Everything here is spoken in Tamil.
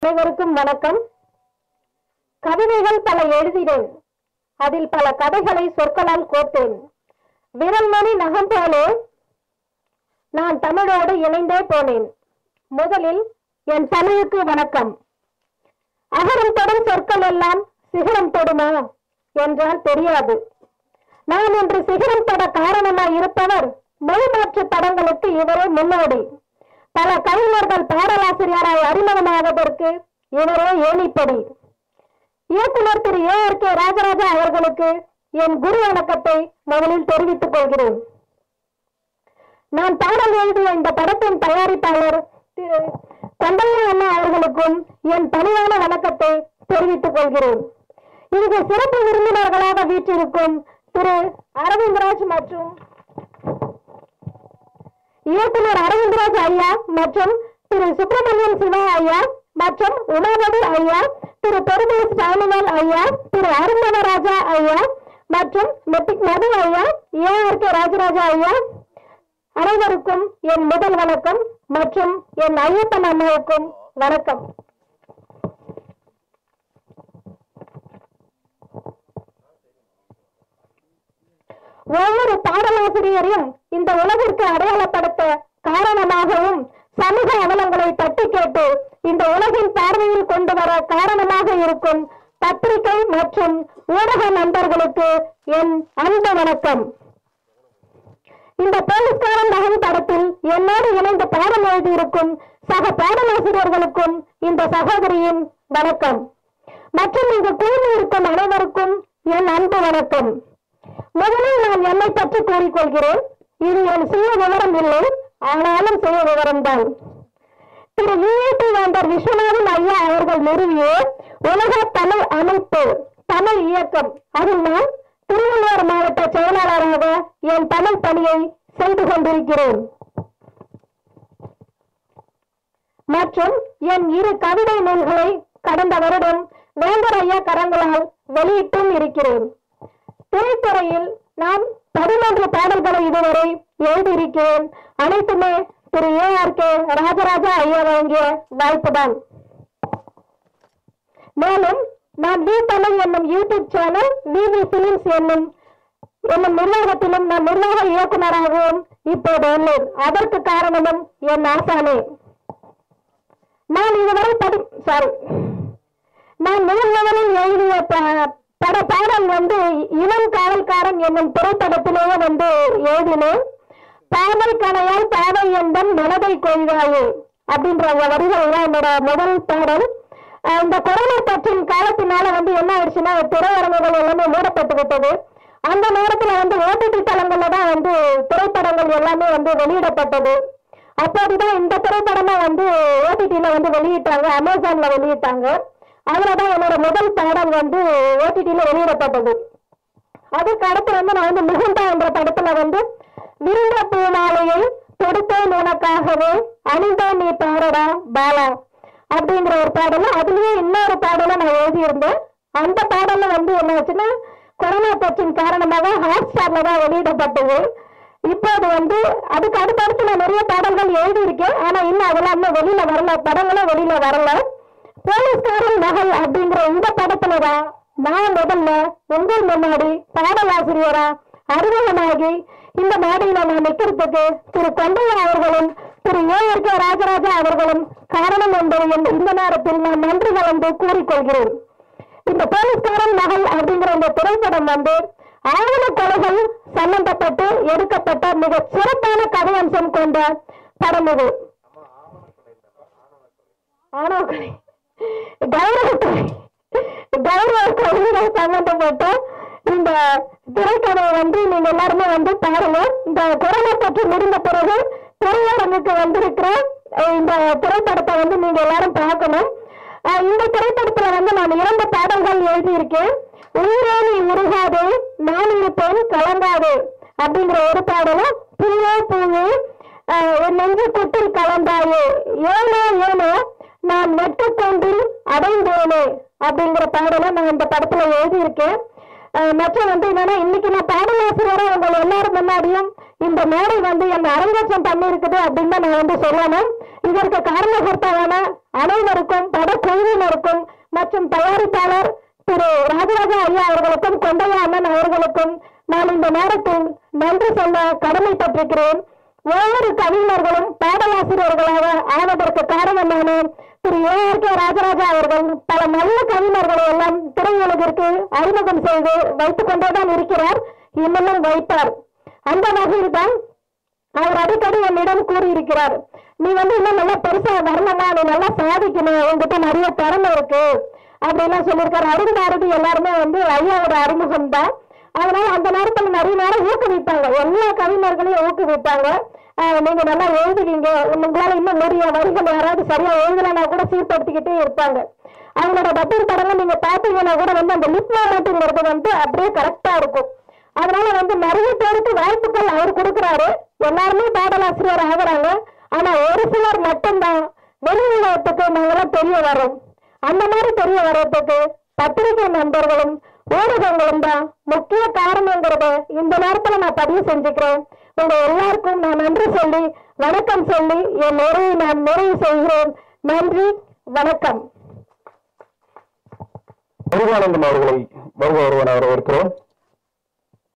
அனைவருக்கும் வணக்கம் கவிதைகள் பல எழுதினேன் அதில் பல கதைகளை சொற்களால் கோர்த்தேன் விரல்மணி நகம் போலே நான் தமிழோடு இணைந்தே போனேன் முதலில் என் தமிழுக்கு வணக்கம் அகரம் தொடும் சொற்கள் எல்லாம் சிகரம் தொடுமா என்றால் தெரியாது நான் இன்று சிகரம் தொட காரணமாய் இருப்பவர் மொழிமாற்று படங்களுக்கு இவரே முன்னோடி பல கவிஞர்கள் பாடலாசிரியராய் அறிமுகமாவதற்கு இவரே ஏணிப்படி இயக்குனர் Thiru A R K Rajaraja அவர்களுக்கு என் குரு வணக்கத்தை முதலில் தெரிவித்துக் கொள்கிறேன் நான் பாடல் எழுதிய இந்த படத்தின் தயாரிப்பாளர் திரு தந்தையா அண்ணா அவர்களுக்கும் என் பணிவான வணக்கத்தை தெரிவித்துக் கொள்கிறேன் இங்கு சிறப்பு விருந்தினர்களாக வீற்றிருக்கும் திரு அரவிந்த்ராஜ் மற்றும் இயக்குனர் அரவிந்த்ராஜ் ஐயா மற்றும் திரு சுப்பிரமணியன் சிவா ஐயா மற்றும் உமாபதி ஐயா திரு பெருமேஸ் சாமிலால் ஐயா திரு அருந்தவராஜா ஐயா மற்றும் மெட்டிக் மது ஐயா ஏ ஆர் கே ராஜராஜா ஐயா அனைவருக்கும் என் முதல் வணக்கம் மற்றும் என் ஐயப்பன் அம்மாவுக்கும் வணக்கம் ஒவ்வொரு பாடலாசிரியரையும் இந்த உலகிற்கு அடையாளப்படுத்த காரணமாகவும் சமூக அவலங்களை தட்டி கேட்டு இந்த உலகின் பார்வையில் கொண்டு வர காரணமாக இருக்கும் பத்திரிகை மற்றும் ஊடக நண்பர்களுக்கு என் அன்பு வணக்கம் இந்த போலீஸ்காரன் மகன் படத்தில் என்னோடு இணைந்து பாடம் எழுதியிருக்கும் சக பாடலாசிரியர்களுக்கும் இந்த சகோதரியின் வணக்கம் மற்றும் இங்கு கூறி இருக்கும் அனைவருக்கும் என் அன்பு வணக்கம் முதலில் நான் என்னை பற்றி கூறிக்கொள்கிறேன் இது என் சுய விவரம் இல்லை ஆனாலும் சுய விவரம்தான் திரு விஐபி வேந்தர் விஸ்வநாதன் ஐயா அவர்கள் நிறுவிய உலக தமிழ் அமைப்பு தமிழ் இயக்கம் அதில் நான் திருவள்ளுவர் மாவட்ட செயலாளராக என் தமிழ் பணியை செய்து கொண்டிருக்கிறேன் மற்றும் என் இரு கவிதை நூல்களை கடந்த வருடம் வேந்தர் ஐயா கரங்களால் வெளியிட்டும் இருக்கிறேன் திரைத்துறையில் நான் பதிமூன்று பாடல்களை இதுவரை எழுதியிருக்கிறேன் அனைத்துமே Thiru A R K Rajaraja ஐயா வழங்கிய வாய்ப்புதான் மேலும் நான் வி தமிழ் என்னும் யூடியூப் சேனல் விவி பிலிம்ஸ் என்னும் என்னும் நிர்வாகத்திலும் நான் நிர்வாக இயக்குநராகவும் இப்போது உள்ளேன் அதற்கு காரணமும் என் ஆசானே நான் இதுவரை படி சாரி நான் முதல் முதலில் எழுதிய ப- பட பாடல் வந்து இளம் காவல்காரன் என்னும் திரைப்படத்திலேயே வந்து எழுதினேன் பாடல் கனையால் பாவை என்பன் மனதை கொள்வாயே அப்படின்ற அந்த வரிகள் தான் என்னோட முதல் பாடல் அஹ் இந்த கொரோனா தொற்றின் காலத்தினால வந்து என்ன ஆயிடுச்சுன்னா திரையரங்குகள் எல்லாமே மூடப்பட்டு விட்டது அந்த நேரத்துல வந்து ஓடிடி தளங்கள்ல தான் வந்து திரைப்படங்கள் எல்லாமே வந்து வெளியிடப்பட்டது அப்போதுதான் இந்த திரைப்படமா வந்து ஓடிடில வந்து வெளியிட்டாங்க அமேசான்ல வெளியிட்டாங்க அதுலதான் என்னோட முதல் பாடல் வந்து ஓடிடில வெளியிடப்பட்டது அதுக்கு அடுத்து வந்து நான் வந்து மிகுந்தா என்ற படத்துல வந்து விருந்த பூமாலையை தொடுத்தேன் உனக்காகவே அணிந்தேன் நீ பாடடா பாலா அப்படிங்கிற ஒரு பாடலும் அதுலயே இன்னொரு பாடலும் நான் எழுதியிருந்தேன் அந்த பாடல்ல வந்து என்ன ஆச்சுன்னா கொரோனா தொற்றின் காரணமாக ஹாட் ஸ்டார்ல தான் வெளியிடப்பட்டது இப்போது வந்து அதுக்கு அடுத்தடுத்து நான் நிறைய பாடல்கள் எழுதியிருக்கேன் ஆனா இன்னும் அதெல்லாம் இன்னும் வெளியில வரல படங்களும் வெளியில வரல போலீஸ்காரன் மகள் அப்படிங்கிற இந்த படத்துல தான் நான் முதல்ல உங்கள் முன்னாடி பாடலாசிரியரா அறிமுகமாகி இந்த மேடையில நான் நிற்கிறதுக்கு திரு கொண்டையா அவர்களும் Thiru A R K Rajaraja அவர்களும் காரணம் என்பதை இந்த- இந்த நேரத்தில் நான் நன்றி கலந்து கூறிக்கொள்கிறேன் இந்த போலீஸ்காரன் மகள் அப்படிங்கிற இந்த திரைப்படம் வந்து ஆவண கொலைகள் சம்பந்தப்பட்டு எடுக்கப்பட்ட மிக சிறப்பான கதையம்சம் கொண்ட படம் இது ஆணவ கொலை கௌரவத்துறை கௌரவ கொலைகள் சம்பந்தப்பட்ட இந்த திரைக்கதையை வந்து நீங்க எல்லாருமே வந்து பாருங்க இந்த கொரோனா தொற்று முடிந்த பிறகு திரையரங்குக்கு வந்திருக்கிற அஹ், இந்த திரைப்படத்தை வந்து நீங்க எல்லாரும் பார்க்கணும் அஹ், இந்த திரைப்படத்துல வந்து நான் இரண்டு பாடல்கள் எழுதியிருக்கேன் உயிரே நீ உருகாதே நான் இருப்பேன் கலங்காதே அப்படிங்கிற ஒரு பாடலும் பூவே பூவே அஹ், என் நெஞ்சு குட்டில் கலந்தாயே ஏனோ ஏனோ நான் நெட்டுக்கொண்டில் அடைந்தேனே அப்படிங்கிற பாடலை நான் இந்த படத்துல எழுதியிருக்கேன் அஹ் மற்ற வந்து என்னன்னா இன்னைக்கு நான் பாடலாசிரியரா உங்கள் எல்லாரும் முன்னாடியும் இந்த மேடை வந்து என்ன அரங்கேற்றம் பண்ணியிருக்குது அப்படின்னு தான் நான் வந்து சொல்லணும் இதற்கு காரணகர்த்தாவான அனைவருக்கும் படக்குழுவினருக்கும் மற்றும் தயாரிப்பாளர் திரு ராஜராஜ ஐயா அவர்களுக்கும் கொண்டையா அண்ணன் அவர்களுக்கும் நான் இந்த நேரத்தில் நன்றி சொல்ல கடமைப்பட்டிருக்கிறேன் ஒவ்வொரு கவிஞர்களும் பாடலாசிரியர்களாக ஆவதற்கு காரணமான Thiru A R K Rajaraja அவர்கள் பல நல்ல கவிஞர்களை எல்லாம் திரையுலகிற்கு அறிமுகம் செய்து வைத்துக் கொண்டேதான் இருக்கிறார் இன்னமும் வைப்பார் அந்த வகையில் தான் அவர் அடிக்கடி என்னிடம் கூறியிருக்கிறார் நீ வந்து இன்னும் நல்லா பெருசா வரணுமா நீ நல்லா சாதிக்கணும் உங்ககிட்ட நிறைய திறமை இருக்கு அப்படின்லாம் சொல்லியிருக்காரு அருந்தாரதி எல்லாருமே வந்து ஐயாவோட அறிமுகம் தான் அதனால அந்த நேரத்துல நிறைய நேரம் ஊக்குவிப்பாங்க எல்லா கவிஞர்களையும் ஊக்குவிப்பாங்க ஆஹ் நீங்க நல்லா எழுதுவீங்க உங்களால இன்னும் நிறைய வரிகள் யாராவது சரியா எழுதலைன்னா கூட சீர்படுத்திக்கிட்டே இருப்பாங்க அவங்களோட டப்பிங் படங்கள் நீங்க பாத்தீங்கன்னா கூட வந்து அந்த லிப் மாநாட்டுங்கிறது வந்து அப்படியே கரெக்டா இருக்கும் அதனால வந்து நிறைய பேருக்கு வாய்ப்புகள் அவர் கொடுக்குறாரு எல்லாருமே பாடலாசிரியர் ஆகுறாங்க ஆனா ஒரு சிலர் மட்டும்தான் வெளி உலகத்துக்கு நாங்கெல்லாம் தெரிய வரோம் அந்த மாதிரி தெரிய வர்றதுக்கு பத்திரிகை நண்பர்களும் ஊடகங்களும் தான் முக்கிய காரணங்கிறத இந்த நேரத்துல நான் பதிவு செஞ்சுக்கிறேன் உங்க எல்லாருக்கும் நான் நன்றி சொல்லி வணக்கம் சொல்லி என் நிறைவை நான் நிறைவு செய்கிறேன் நன்றி வணக்கம் முருகானந்தம் அவர்களை வருக வருவன வரவேற்கிறோம்